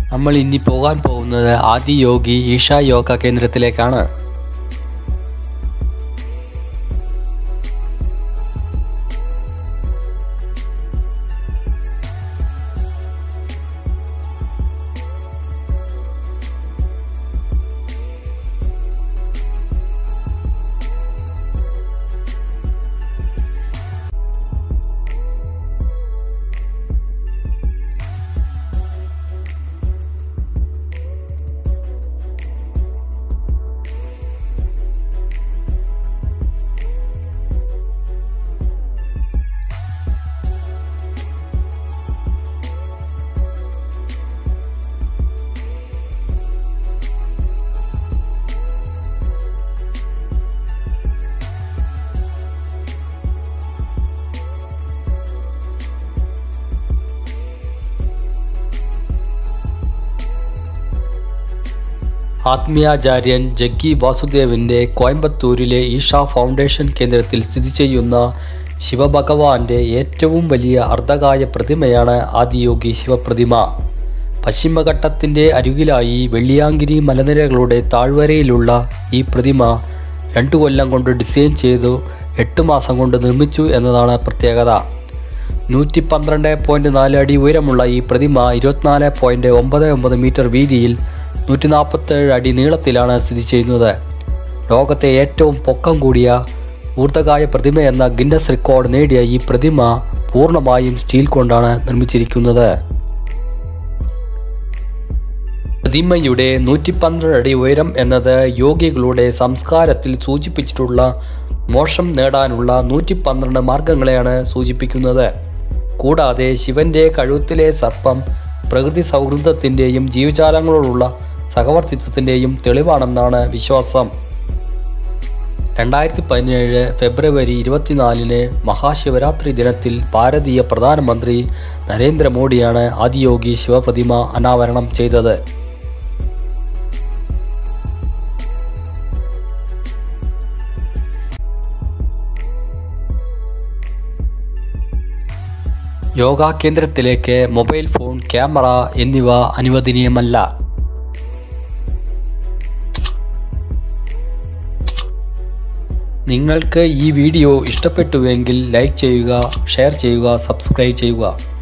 നമ്മൾ ഇനി പോകാൻ പോകുന്നത് ആദി യോഗി ഈഷ യോഗ കേന്ദ്രത്തിലേക്കാണ് ആത്മീയാചാര്യൻ ജഗ്ഗി വാസുദേവിൻ്റെ കോയമ്പത്തൂരിലെ ഈഷ ഫൗണ്ടേഷൻ കേന്ദ്രത്തിൽ സ്ഥിതി ചെയ്യുന്ന ശിവഭഗവാന്റെ ഏറ്റവും വലിയ അർദ്ധകായ പ്രതിമയാണ് ആദിയോഗി ശിവപ്രതിമ പശ്ചിമഘട്ടത്തിൻ്റെ അരികിലായി വെള്ളിയാങ്കിരി മലനിരകളുടെ താഴ്വരയിലുള്ള ഈ പ്രതിമ രണ്ടു കൊല്ലം കൊണ്ട് ഡിസൈൻ ചെയ്തു എട്ട് മാസം കൊണ്ട് നിർമ്മിച്ചു എന്നതാണ് പ്രത്യേകത നൂറ്റി പന്ത്രണ്ട് പോയിൻറ്റ് നാല് അടി ഉയരമുള്ള ഈ പ്രതിമ ഇരുപത്തിനാല് പോയിൻറ്റ് ഒമ്പത് ഒമ്പത് മീറ്റർ വീതിയിൽ നൂറ്റി നാൽപ്പത്തേഴ് അടി നീളത്തിലാണ് സ്ഥിതി ചെയ്യുന്നത് ലോകത്തെ ഏറ്റവും പൊക്കം കൂടിയ ഊർദ്ധകായ പ്രതിമ എന്ന ഗിന്നസ് റെക്കോർഡ് നേടിയ ഈ പ്രതിമ പൂർണ്ണമായും സ്റ്റീൽ കൊണ്ടാണ് നിർമ്മിച്ചിരിക്കുന്നത് പ്രതിമയുടെ നൂറ്റി പന്ത്രണ്ട് അടി ഉയരം എന്നത് യോഗികളുടെ സംസ്കാരത്തിൽ സൂചിപ്പിച്ചിട്ടുള്ള മോക്ഷം നേടാനുള്ള നൂറ്റി പന്ത്രണ്ട് മാർഗങ്ങളെയാണ് സൂചിപ്പിക്കുന്നത് കൂടാതെ ശിവന്റെ കഴുത്തിലെ സർപ്പം പ്രകൃതി സൗഹൃദത്തിൻ്റെയും ജീവജാലങ്ങളോടുള്ള സഹവർത്തിത്വത്തിൻ്റെയും തെളിവാണെന്നാണ് വിശ്വാസം രണ്ടായിരത്തി പതിനേഴ് ഫെബ്രുവരി ഇരുപത്തിനാലിന് മഹാശിവരാത്രി ദിനത്തിൽ ഭാരതീയ പ്രധാനമന്ത്രി നരേന്ദ്രമോദിയാണ് ആദിയോഗി ശിവപ്രതിമ അനാവരണം ചെയ്തത് യോഗാ കേന്ദ്രത്തിലേക്ക് മൊബൈൽ ഫോൺ ക്യാമറ എന്നിവ അനുവദനീയമല്ല നിങ്ങൾക്ക് ഈ വീഡിയോ ഇഷ്ടപ്പെട്ടുവെങ്കിൽ ലൈക്ക് ചെയ്യുക ഷെയർ ചെയ്യുക സബ്സ്ക്രൈബ് ചെയ്യുക